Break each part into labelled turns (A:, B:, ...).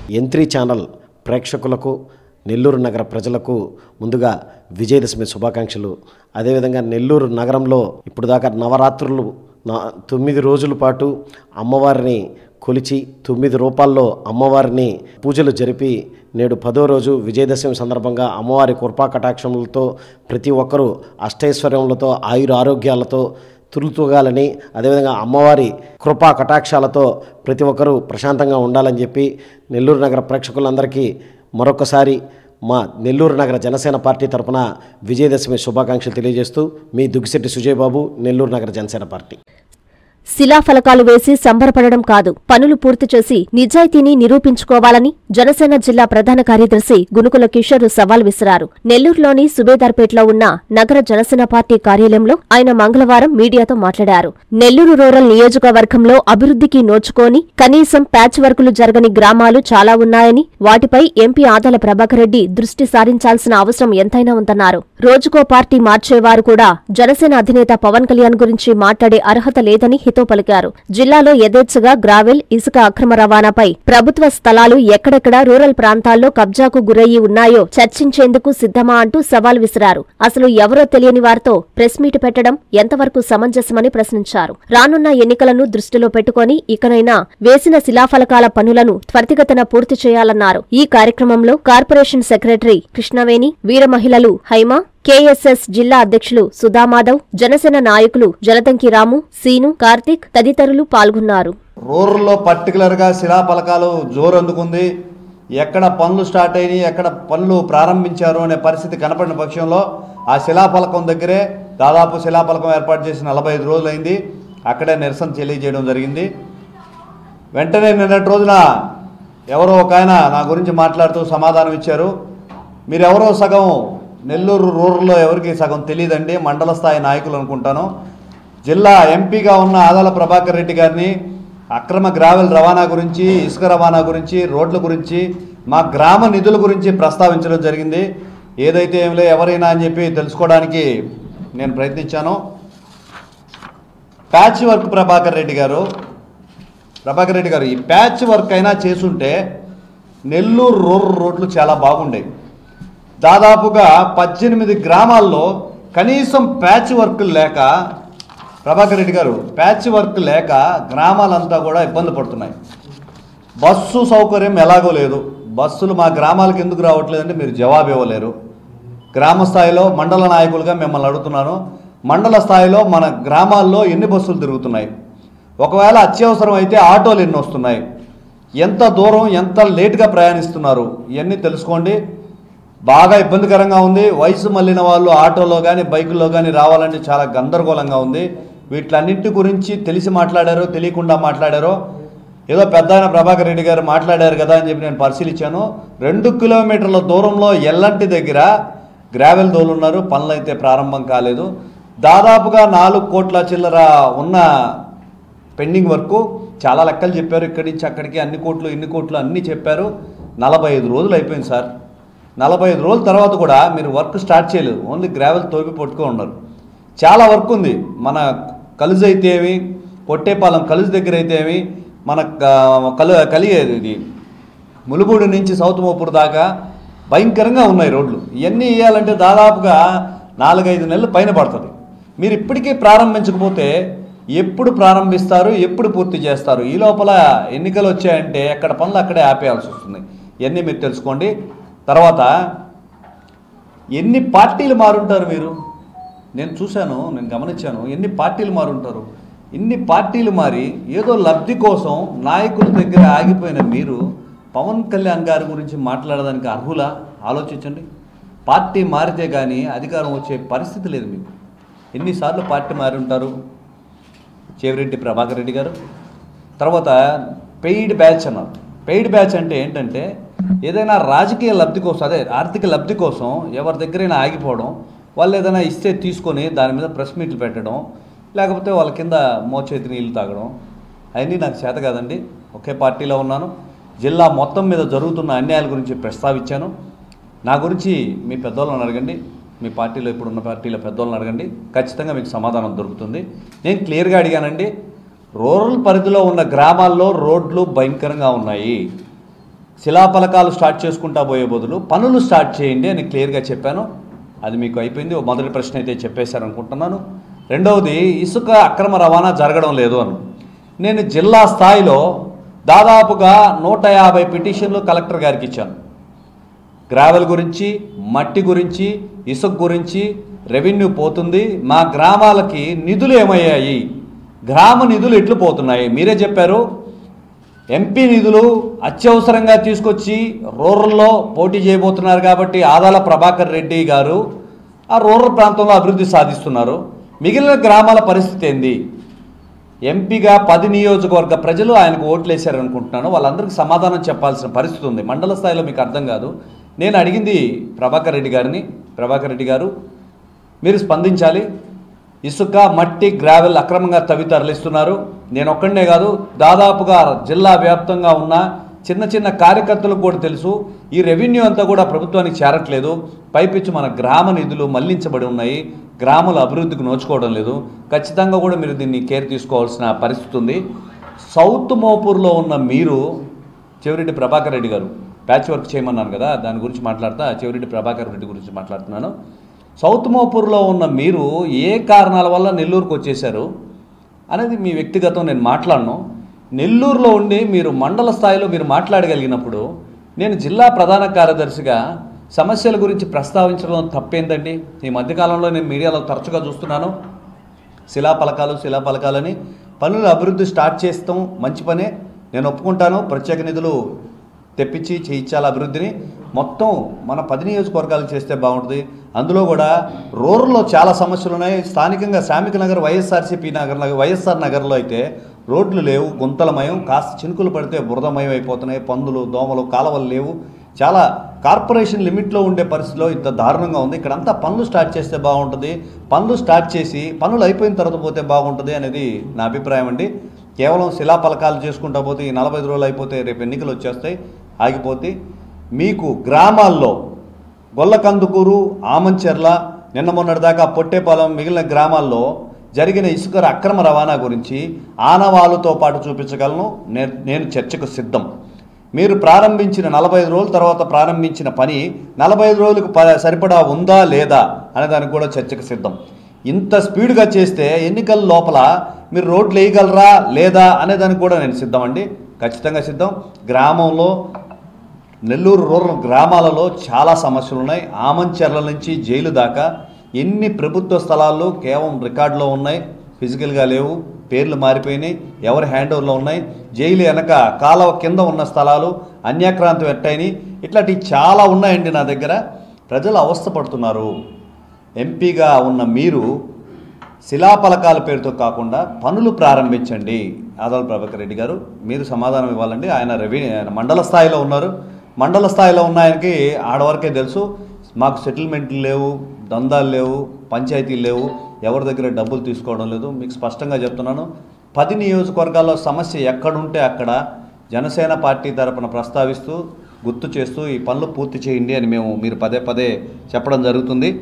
A: ఎంత్రీ channel ప్రేక్షకులకు నెల్లూరు నగర ప్రజలకు ముందుగా విజయదశమి శుభాకాంక్షలు అదేవిధంగా నెల్లూరు నగరంలో ఇప్పుడు దాకా నవరాత్రులు నా తొమ్మిది రోజుల పాటు అమ్మవారిని కొలిచి తొమ్మిది రూపాల్లో అమ్మవారిని పూజలు జరిపి నేడు పదో రోజు విజయదశమి సందర్భంగా అమ్మవారి కృపా కటాక్షములతో ప్రతి ఒక్కరూ అష్టైశ్వర్యములతో ఆయుర ఆరోగ్యాలతో తులుతూగాలని అదేవిధంగా అమ్మవారి కృపా కటాక్షాలతో ప్రతి ఒక్కరూ ప్రశాంతంగా ఉండాలని చెప్పి నెల్లూరు నగర ప్రేక్షకులందరికీ మరొకసారి మా నెల్లూరు నగర జనసేన పార్టీ తరపున విజయదశమి శుభాకాంక్షలు తెలియజేస్తూ మీ దుగ్గిశెట్టి సుజయ్ బాబు నెల్లూరు నగర జనసేన పార్టీ
B: శిలాఫలకాలు వేసి సంబరపడడం కాదు పనులు పూర్తి చేసి నిజాయితీని నిరూపించుకోవాలని జనసేన జిల్లా ప్రధాన కార్యదర్శి గునుకుల కిషోర్ సవాల్ విసిరారు నెల్లూరులోని సుబేదార్పేటలో ఉన్న నగర జనసేన పార్టీ కార్యాలయంలో ఆయన మంగళవారం మీడియాతో మాట్లాడారు నెల్లూరు రూరల్ నియోజకవర్గంలో అభివృద్ధికి నోచుకోని కనీసం ప్యాచ్ వర్కులు జరగని గ్రామాలు చాలా ఉన్నాయని వాటిపై ఎంపీ ఆదాల ప్రభాకర్ రెడ్డి దృష్టి సారించాల్సిన అవసరం ఎంతైనా ఉందన్నారు రోజుకో పార్టీ మార్చేవారు కూడా జనసేన అధినేత పవన్ కళ్యాణ్ గురించి మాట్లాడే అర్హత లేదని హితో పలికారు జిల్లాలో యథేచ్ఛగా గ్రావెల్ ఇసుక అక్రమ రవాణాపై ప్రభుత్వ స్థలాలు ఎక్కడెక్కడ రూరల్ ప్రాంతాల్లో కబ్జాకు గురయ్యి ఉన్నాయో చర్చించేందుకు సిద్ధమా అంటూ సవాల్ విసిరారు అసలు ఎవరో తెలియని వారితో ప్రెస్ మీట్ పెట్టడం ఎంతవరకు సమంజసమని ప్రశ్నించారు రానున్న ఎన్నికలను దృష్టిలో పెట్టుకుని ఇకనైనా వేసిన శిలాఫలకాల పనులను త్వరితగతిన పూర్తి చేయాలన్నారు ఈ కార్యక్రమంలో కార్పొరేషన్ సెక్రటరీ కృష్ణవేణి వీర మహిళలు హైమ కేఎస్ఎస్ జిల్లా అధ్యక్షులు సుధామాధవ్ జనసేన నాయకులు జలదంకి రాము సీను కార్తీక్ తదితరులు పాల్గొన్నారు
C: రూరల్లో పర్టికులర్గా శిలాఫలకాలు జోరు అందుకుంది ఎక్కడ పనులు స్టార్ట్ అయినాయి ఎక్కడ పనులు ప్రారంభించారు అనే పరిస్థితి కనపడిన పక్షంలో ఆ శిలాఫలకం దగ్గరే దాదాపు శిలాఫలకం ఏర్పాటు చేసి నలభై ఐదు రోజులైంది అక్కడే నిరసన తెలియజేయడం జరిగింది వెంటనే నిన్నటి రోజున ఎవరో ఒక ఆయన నా గురించి మాట్లాడుతూ సమాధానం ఇచ్చారు మీరెవరో సగం నెల్లూరు రూరల్లో ఎవరికి సగం తెలియదండి మండల స్థాయి నాయకులు అనుకుంటాను జిల్లా ఎంపీగా ఉన్న ఆదాల ప్రభాకర్ రెడ్డి గారిని అక్రమ గ్రావెల్ రవాణా గురించి ఇసుక రవాణా గురించి రోడ్ల గురించి మా గ్రామ నిధుల గురించి ప్రస్తావించడం జరిగింది ఏదైతే ఏమిలే ఎవరైనా అని చెప్పి తెలుసుకోవడానికి నేను ప్రయత్నించాను ప్యాచ్ వర్క్ ప్రభాకర్ రెడ్డి గారు ప్రభాకర్ రెడ్డి గారు ఈ ప్యాచ్ వర్క్ అయినా చేసుంటే నెల్లూరు రూరల్ రోడ్లు చాలా బాగుండేవి దాదాపుగా పద్దెనిమిది గ్రామాల్లో కనీసం ప్యాచ్ వర్క్ లేక ప్రభాకర్ రెడ్డి గారు ప్యాచ్ వర్క్ లేక గ్రామాలంతా కూడా ఇబ్బంది పడుతున్నాయి బస్సు సౌకర్యం ఎలాగో లేదు బస్సులు మా గ్రామాలకు ఎందుకు రావట్లేదంటే మీరు జవాబు ఇవ్వలేరు గ్రామ స్థాయిలో మండల నాయకులుగా మిమ్మల్ని అడుగుతున్నాను మండల స్థాయిలో మన గ్రామాల్లో ఎన్ని బస్సులు తిరుగుతున్నాయి ఒకవేళ అత్యవసరం అయితే ఆటోలు ఎన్ని వస్తున్నాయి ఎంత దూరం ఎంత లేట్గా ప్రయాణిస్తున్నారు ఇవన్నీ తెలుసుకోండి బాగా ఇబ్బందికరంగా ఉంది వయసు మళ్ళిన వాళ్ళు ఆటోలో కానీ బైకుల్లో కానీ రావాలంటే చాలా గందరగోళంగా ఉంది వీటిలన్నింటి గురించి తెలిసి మాట్లాడారో తెలియకుండా మాట్లాడారో ఏదో పెద్ద ఆయన ప్రభాకర్ రెడ్డి గారు మాట్లాడారు కదా అని చెప్పి నేను పరిశీలించాను రెండు కిలోమీటర్ల దూరంలో ఎల్లంటి దగ్గర గ్రావెల్ దోలున్నారు పనులు అయితే ప్రారంభం కాలేదు దాదాపుగా నాలుగు కోట్ల చిల్లర ఉన్న పెండింగ్ వర్క్ చాలా లెక్కలు చెప్పారు ఇక్కడి నుంచి అక్కడికి అన్ని కోట్లు ఇన్ని కోట్లు అన్నీ చెప్పారు నలభై ఐదు రోజులు అయిపోయింది సార్ నలభై ఐదు రోజుల తర్వాత కూడా మీరు వర్క్ స్టార్ట్ చేయలేదు ఓన్లీ గ్రావెల్ తోపి పట్టుకో ఉన్నారు చాలా వర్క్ ఉంది మన కలుజు అయితే ఏమి పొట్టేపాలెం కలుజు దగ్గర అయితే ఏమి మన క- కలు కలిగేది ఇది ములుగూడు నుంచి సౌత్ మోపూర్ దాకా భయంకరంగా ఉన్నాయి రోడ్లు ఇవన్నీ వేయాలంటే దాదాపుగా నాలుగైదు నెలలు పైన పడుతుంది మీరు ఇప్పటికీ ప్రారంభించకపోతే ఎప్పుడు ప్రారంభిస్తారు ఎప్పుడు పూర్తి చేస్తారు ఈ లోపల ఎన్నికలు వచ్చాయంటే ఎక్కడ పనులు అక్కడే ఆపేయాల్సి వస్తుంది ఇవన్నీ మీరు తెలుసుకోండి తర్వాత ఎన్ని పార్టీలు మారుంటారు మీరు నేను చూశాను నేను గమనించాను ఎన్ని పార్టీలు మారుంటారు ఇన్ని పార్టీలు మారి ఏదో లబ్ధి కోసం నాయకుల దగ్గర ఆగిపోయిన మీరు పవన్ కళ్యాణ్ గారి గురించి మాట్లాడడానికి అర్హులా ఆలోచించండి పార్టీ మారితే కానీ అధికారం వచ్చే పరిస్థితి లేదు మీకు ఎన్నిసార్లు పార్టీ మారి ఉంటారు చేవిరెడ్డి ప్రభాకర్ రెడ్డి గారు తర్వాత పెయిడ్ బ్యాచ్ అన్నారు పెయిడ్ బ్యాచ్ అంటే ఏంటంటే ఏదైనా రాజకీయ లబ్ధి కోసం అదే ఆర్థిక లబ్ధి కోసం ఎవరి దగ్గరైనా ఆగిపోవడం వాళ్ళు ఏదైనా ఇస్తే తీసుకొని దాని మీద ప్రెస్ మీట్లు పెట్టడం లేకపోతే వాళ్ళ కింద మోచేతి నీళ్ళు తాగడం అవన్నీ నాకు చేత కాదండి ఒకే పార్టీలో ఉన్నాను జిల్లా మొత్తం మీద జరుగుతున్న అన్యాయాల గురించి ప్రస్తావించాను నా గురించి మీ పెద్దోళ్ళని అడగండి మీ పార్టీలో ఇప్పుడున్న పార్టీలో పెద్దోళ్ళని అడగండి ఖచ్చితంగా మీకు సమాధానం దొరుకుతుంది నేను క్లియర్గా అడిగానండి రూరల్ పరిధిలో ఉన్న గ్రామాల్లో రోడ్లు భయంకరంగా ఉన్నాయి శిలాఫలకాలు స్టార్ట్ చేసుకుంటా పోయే బదులు పనులు స్టార్ట్ చేయండి అని క్లియర్గా చెప్పాను అది మీకు అయిపోయింది ఓ మొదటి ప్రశ్న అయితే చెప్పేశారు అనుకుంటున్నాను రెండవది ఇసుక అక్రమ రవాణా జరగడం లేదు అని నేను జిల్లా స్థాయిలో దాదాపుగా నూట యాభై పిటిషన్లు కలెక్టర్ గారికి ఇచ్చాను గ్రావెల్ గురించి మట్టి గురించి ఇసుక గురించి రెవెన్యూ పోతుంది మా గ్రామాలకి నిధులు ఏమయ్యాయి గ్రామ నిధులు ఎట్లు పోతున్నాయి మీరే చెప్పారు ఎంపీ నిధులు అత్యవసరంగా తీసుకొచ్చి రూరల్లో పోటీ చేయబోతున్నారు కాబట్టి ఆదాల ప్రభాకర్ రెడ్డి గారు ఆ రూరల్ ప్రాంతంలో అభివృద్ధి సాధిస్తున్నారు మిగిలిన గ్రామాల పరిస్థితి ఏంది ఎంపీగా పది నియోజకవర్గ ప్రజలు ఆయనకు ఓట్లు వేశారనుకుంటున్నాను వాళ్ళందరికీ సమాధానం చెప్పాల్సిన పరిస్థితి ఉంది మండల స్థాయిలో మీకు అర్థం కాదు నేను అడిగింది ప్రభాకర్ రెడ్డి గారిని ప్రభాకర్ రెడ్డి గారు మీరు స్పందించాలి ఇసుక మట్టి గ్రావెల్ అక్రమంగా తవ్వి తరలిస్తున్నారు నేను ఒక్కడనే కాదు దాదాపుగా జిల్లా వ్యాప్తంగా ఉన్న చిన్న చిన్న కార్యకర్తలకు కూడా తెలుసు ఈ రెవెన్యూ అంతా కూడా ప్రభుత్వానికి చేరట్లేదు పైపిచ్చి మన గ్రామ నిధులు మళ్లించబడి ఉన్నాయి గ్రామాల అభివృద్ధికి నోచుకోవడం లేదు ఖచ్చితంగా కూడా మీరు దీన్ని కేర్ తీసుకోవాల్సిన పరిస్థితి ఉంది సౌత్ మోపూర్లో ఉన్న మీరు చెవిరెడ్డి ప్రభాకర్ రెడ్డి గారు ప్యాచ్ వర్క్ చేయమన్నాను కదా దాని గురించి మాట్లాడతా చెవిరెడ్డి ప్రభాకర్ రెడ్డి గురించి మాట్లాడుతున్నాను సౌత్ మోపూర్లో ఉన్న మీరు ఏ కారణాల వల్ల నెల్లూరుకు వచ్చేశారు అనేది మీ వ్యక్తిగతం నేను మాట్లాడను నెల్లూరులో ఉండి మీరు మండల స్థాయిలో మీరు మాట్లాడగలిగినప్పుడు నేను జిల్లా ప్రధాన కార్యదర్శిగా సమస్యల గురించి ప్రస్తావించడం తప్పేందండి ఈ మధ్యకాలంలో నేను మీడియాలో తరచుగా చూస్తున్నాను శిలాపలకాలు శిలాపలకాలని పనుల అభివృద్ధి స్టార్ట్ చేస్తాం మంచి పనే నేను ఒప్పుకుంటాను ప్రత్యేక నిధులు తెప్పించి చేయించాలి అభివృద్ధిని మొత్తం మన పది నియోజకవర్గాలు చేస్తే బాగుంటుంది అందులో కూడా రూరల్లో చాలా సమస్యలు ఉన్నాయి స్థానికంగా శ్రామిక నగర్ వైఎస్ఆర్సీపీ నగర్ వైఎస్ఆర్ నగర్లో అయితే రోడ్లు లేవు గుంతలమయం కాస్త చినుకులు పడితే బురదమయం అయిపోతున్నాయి పందులు దోమలు కాలవలు లేవు చాలా కార్పొరేషన్ లిమిట్లో ఉండే పరిస్థితిలో ఇంత దారుణంగా ఉంది ఇక్కడంతా పనులు స్టార్ట్ చేస్తే బాగుంటుంది పనులు స్టార్ట్ చేసి పనులు అయిపోయిన తర్వాత పోతే బాగుంటుంది అనేది నా అభిప్రాయం అండి కేవలం శిలాపలకాలు చేసుకుంటా పోతే ఈ నలభై ఐదు రోజులు అయిపోతే రేపు ఎన్నికలు వచ్చేస్తాయి ఆగిపోతే మీకు గ్రామాల్లో గొల్లకందుకూరు ఆమంచెర్ల నిన్న మొన్నటిదాకా పొట్టేపాలెం మిగిలిన గ్రామాల్లో జరిగిన ఇసుక అక్రమ రవాణా గురించి ఆనవాళ్ళతో పాటు చూపించగలను నే- నేను చర్చకు సిద్ధం మీరు ప్రారంభించిన నలభై ఐదు రోజుల తర్వాత ప్రారంభించిన పని నలభై ఐదు రోజులకు ప- సరిపడా ఉందా లేదా అనే దానికి కూడా చర్చకు సిద్ధం ఇంత స్పీడ్గా చేస్తే ఎన్నికల లోపల మీరు రోడ్లు వేయగలరా లేదా అనే దానికి కూడా నేను సిద్ధం అండి ఖచ్చితంగా సిద్ధం గ్రామంలో నెల్లూరు రూరల్ గ్రామాలలో చాలా సమస్యలు ఉన్నాయి ఆమంచెర్ల నుంచి జైలు దాకా ఎన్ని ప్రభుత్వ స్థలాలు కేవలం రికార్డులో ఉన్నాయి ఫిజికల్గా లేవు పేర్లు మారిపోయినాయి ఎవరి హ్యాండ్ ఓవర్లో ఉన్నాయి జైలు వెనక కాలువ కింద ఉన్న స్థలాలు అన్యాక్రాంతి పెట్టాయని ఇట్లాంటివి చాలా ఉన్నాయండి నా దగ్గర ప్రజలు అవస్థపడుతున్నారు ఎంపీగా ఉన్న మీరు శిలాపలకాల పేరుతో కాకుండా పనులు ప్రారంభించండి ఆదాల ప్రభాకర్ రెడ్డి గారు మీరు సమాధానం ఇవ్వాలండి ఆయన రెవెన్యూ ఆయన మండల స్థాయిలో ఉన్నారు మండల స్థాయిలో ఉన్న ఆయనకి ఆడవరకే తెలుసు మాకు సెటిల్మెంట్లు లేవు దందాలు లేవు పంచాయతీలు లేవు ఎవరి దగ్గర డబ్బులు తీసుకోవడం లేదు మీకు స్పష్టంగా చెప్తున్నాను పది నియోజకవర్గాల్లో సమస్య ఎక్కడుంటే అక్కడ జనసేన పార్టీ తరపున ప్రస్తావిస్తూ గుర్తు చేస్తూ ఈ పనులు పూర్తి చేయండి అని మేము మీరు పదే పదే చెప్పడం జరుగుతుంది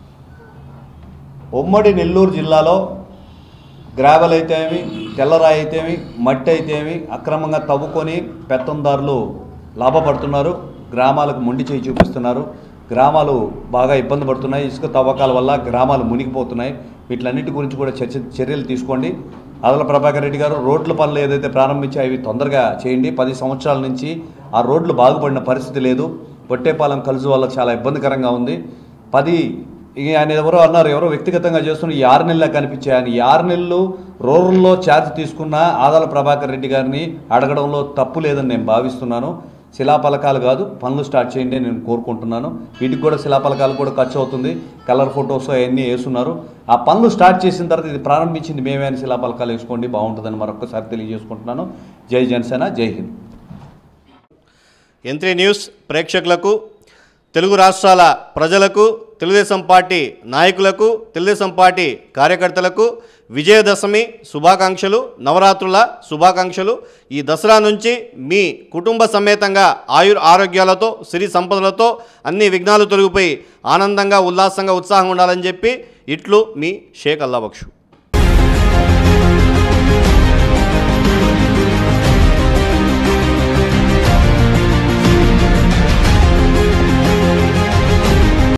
C: ఉమ్మడి నెల్లూరు జిల్లాలో గ్రావెల్ అయితేమి తెల్లరాయి అయితేమి మట్టి అయితేమి అక్రమంగా తవ్వుకొని పెత్తందారులు లాభపడుతున్నారు గ్రామాలకు మొండి చేయి చూపిస్తున్నారు గ్రామాలు బాగా ఇబ్బంది పడుతున్నాయి ఇసుక తవ్వకాల వల్ల గ్రామాలు మునిగిపోతున్నాయి వీటిలన్నిటి గురించి కూడా చర్చ చర్యలు తీసుకోండి ఆదల ప్రభాకర్ రెడ్డి గారు రోడ్ల పనులు ఏదైతే ప్రారంభించాయో అవి తొందరగా చేయండి పది సంవత్సరాల నుంచి ఆ రోడ్లు బాగుపడిన పరిస్థితి లేదు పొట్టేపాలెం కలుసు వల్ల చాలా ఇబ్బందికరంగా ఉంది పది ఇక ఆయన ఎవరో అన్నారు ఎవరో వ్యక్తిగతంగా చేస్తున్న ఈ ఆరు నెలలు కనిపించాయి ఆయన ఈ ఆరు నెలలు రూరల్లో ఛార్జ్ తీసుకున్న ఆదాల ప్రభాకర్ రెడ్డి గారిని అడగడంలో తప్పు లేదని నేను భావిస్తున్నాను శిలాపలకాలు కాదు పనులు స్టార్ట్ చేయండి అని నేను కోరుకుంటున్నాను వీటికి కూడా శిలాపలకాలు కూడా ఖర్చు అవుతుంది కలర్ ఫొటోస్ అవన్నీ వేస్తున్నారు ఆ పనులు స్టార్ట్ చేసిన తర్వాత ఇది ప్రారంభించింది మేమే అని శిలాపలకాలు వేసుకోండి బాగుంటుందని మరొకసారి తెలియజేసుకుంటున్నాను జై జనసేన జై హింద్
D: ఎంత్రీ న్యూస్ ప్రేక్షకులకు తెలుగు రాష్ట్రాల ప్రజలకు తెలుగుదేశం పార్టీ నాయకులకు తెలుగుదేశం పార్టీ కార్యకర్తలకు విజయదశమి శుభాకాంక్షలు నవరాత్రుల శుభాకాంక్షలు ఈ దసరా నుంచి మీ కుటుంబ సమేతంగా ఆయుర్ ఆరోగ్యాలతో సిరి సంపదలతో అన్ని విఘ్నాలు తొలగిపోయి ఆనందంగా ఉల్లాసంగా ఉత్సాహంగా ఉండాలని చెప్పి ఇట్లు మీ షేక్ అల్లాబక్షు